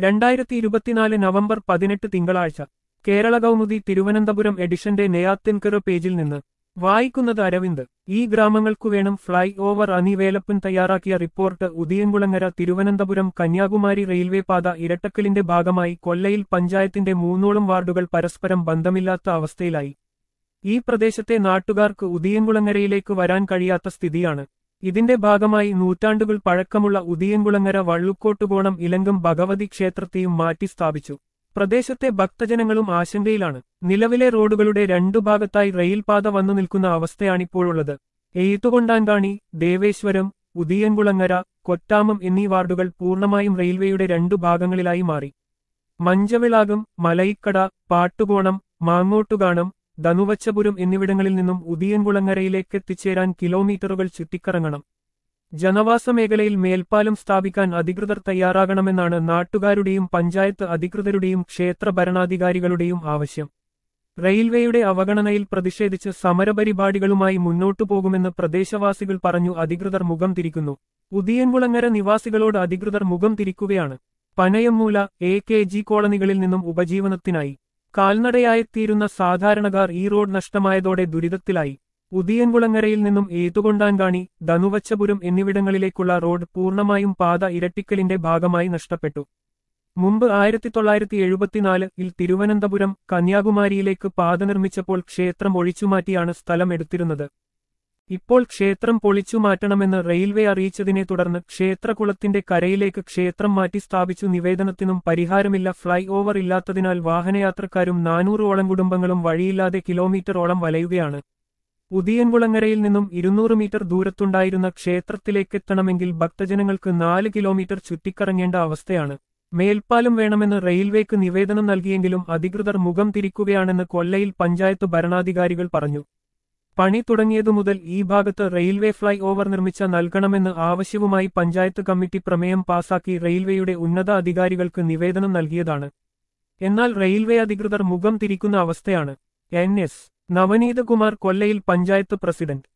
രണ്ടായിരത്തി ഇരുപത്തിനാല് നവംബർ പതിനെട്ട് തിങ്കളാഴ്ച കേരള കൗമുദി തിരുവനന്തപുരം എഡിഷന്റെ നെയ്യാത്തിൻകറ് പേജിൽ നിന്ന് വായിക്കുന്നത് അരവിന്ദ് ഈ ഗ്രാമങ്ങൾക്കു വേണം ഫ്ളൈ ഓവർ അനി വേലപ്പൻ തയ്യാറാക്കിയ റിപ്പോർട്ട് ഉദിയൻകുളങ്ങര തിരുവനന്തപുരം കന്യാകുമാരി റെയിൽവേ പാത ഇരട്ടക്കലിന്റെ ഭാഗമായി കൊല്ലയിൽ പഞ്ചായത്തിന്റെ മൂന്നോളം വാർഡുകൾ പരസ്പരം ബന്ധമില്ലാത്ത അവസ്ഥയിലായി ഈ പ്രദേശത്തെ നാട്ടുകാർക്ക് ഉദിയൻകുളങ്ങരയിലേക്ക് വരാൻ കഴിയാത്ത സ്ഥിതിയാണ് ഇതിന്റെ ഭാഗമായി നൂറ്റാണ്ടുകൾ പഴക്കമുള്ള ഉദിയൻകുളങ്ങര വള്ളുക്കോട്ടുകോണം ഇലങ്കം ഭഗവതി ക്ഷേത്രത്തെയും മാറ്റി സ്ഥാപിച്ചു പ്രദേശത്തെ ഭക്തജനങ്ങളും ആശങ്കയിലാണ് നിലവിലെ റോഡുകളുടെ രണ്ടു ഭാഗത്തായി റെയിൽപാത വന്നു നിൽക്കുന്ന അവസ്ഥയാണിപ്പോഴുള്ളത് എഴുത്തുകൊണ്ടാൻകാണി ദേവേശ്വരം ഉദിയൻകുളങ്ങര കൊറ്റാമം എന്നീ വാർഡുകൾ പൂർണ്ണമായും റെയിൽവേയുടെ രണ്ടു ഭാഗങ്ങളിലായി മാറി മഞ്ചവിളാകം മലയിക്കട പാട്ടുകോണം മാങ്ങോട്ടുകാണം ധനുവച്ചപുരം എന്നിവിടങ്ങളിൽ നിന്നും ഉദിയൻകുളങ്ങരയിലേക്ക് എത്തിച്ചേരാൻ കിലോമീറ്ററുകൾ ചുറ്റിക്കറങ്ങണം ജനവാസ മേഖലയിൽ മേൽപ്പാലം സ്ഥാപിക്കാൻ അധികൃതർ തയ്യാറാകണമെന്നാണ് നാട്ടുകാരുടെയും പഞ്ചായത്ത് അധികൃതരുടെയും ക്ഷേത്ര ഭരണാധികാരികളുടെയും ആവശ്യം റെയിൽവേയുടെ അവഗണനയിൽ പ്രതിഷേധിച്ച് സമരപരിപാടികളുമായി മുന്നോട്ടു പോകുമെന്ന് പ്രദേശവാസികൾ പറഞ്ഞു അധികൃതർ മുഖം തിരിക്കുന്നു ഉദിയൻകുളങ്ങര നിവാസികളോട് അധികൃതർ മുഖം തിരിക്കുകയാണ് പനയമ്മൂല എ കെ ജി കോളനികളിൽ നിന്നും ഉപജീവനത്തിനായി കാൽനടയായെത്തിയിരുന്ന സാധാരണക്കാർ ഈ റോഡ് നഷ്ടമായതോടെ ദുരിതത്തിലായി ഉദിയൻകുളങ്ങരയിൽ നിന്നും ഏതുകൊണ്ടാൻകാണി ധനുവച്ചപുരം എന്നിവിടങ്ങളിലേക്കുള്ള റോഡ് പൂർണ്ണമായും പാത ഇരട്ടിക്കലിന്റെ ഭാഗമായി നഷ്ടപ്പെട്ടു മുമ്പ് ആയിരത്തി തൊള്ളായിരത്തി എഴുപത്തിനാലിൽ തിരുവനന്തപുരം കന്യാകുമാരിയിലേക്ക് പാത നിർമ്മിച്ചപ്പോൾ ക്ഷേത്രം ഒഴിച്ചുമാറ്റിയാണ് സ്ഥലം എടുത്തിരുന്നത് ഇപ്പോൾ ക്ഷേത്രം പൊളിച്ചുമാറ്റണമെന്ന് റെയിൽവേ അറിയിച്ചതിനെ തുടർന്ന് ക്ഷേത്രകുളത്തിന്റെ കരയിലേക്ക് ക്ഷേത്രം മാറ്റി സ്ഥാപിച്ചു നിവേദനത്തിനും പരിഹാരമില്ല ഫ്ളൈ ഓവർ ഇല്ലാത്തതിനാൽ വാഹനയാത്രക്കാരും നാനൂറോളം കുടുംബങ്ങളും വഴിയില്ലാതെ കിലോമീറ്ററോളം വലയുകയാണ് ഉദിയൻകുളങ്ങരയിൽ നിന്നും ഇരുന്നൂറ് മീറ്റർ ദൂരത്തുണ്ടായിരുന്ന ക്ഷേത്രത്തിലേക്കെത്തണമെങ്കിൽ ഭക്തജനങ്ങൾക്ക് നാല് കിലോമീറ്റർ ചുറ്റിക്കറങ്ങേണ്ട അവസ്ഥയാണ് മേൽപ്പാലം വേണമെന്ന് റെയിൽവേക്ക് നിവേദനം നൽകിയെങ്കിലും അധികൃതർ മുഖം തിരിക്കുകയാണെന്ന് കൊല്ലയിൽ പഞ്ചായത്ത് ഭരണാധികാരികൾ പറഞ്ഞു പണി തുടങ്ങിയതു മുതൽ ഈ ഭാഗത്ത് റെയിൽവേ ഫ്ളൈ ഓവർ നിർമ്മിച്ച നൽകണമെന്ന് ആവശ്യവുമായി പഞ്ചായത്ത് കമ്മിറ്റി പ്രമേയം പാസാക്കി റെയിൽവേയുടെ ഉന്നത അധികാരികൾക്ക് നിവേദനം നൽകിയതാണ് എന്നാൽ റെയിൽവേ അധികൃതർ മുഖം തിരിക്കുന്ന അവസ്ഥയാണ് N S Navaneethakumar Kollayil panchayat president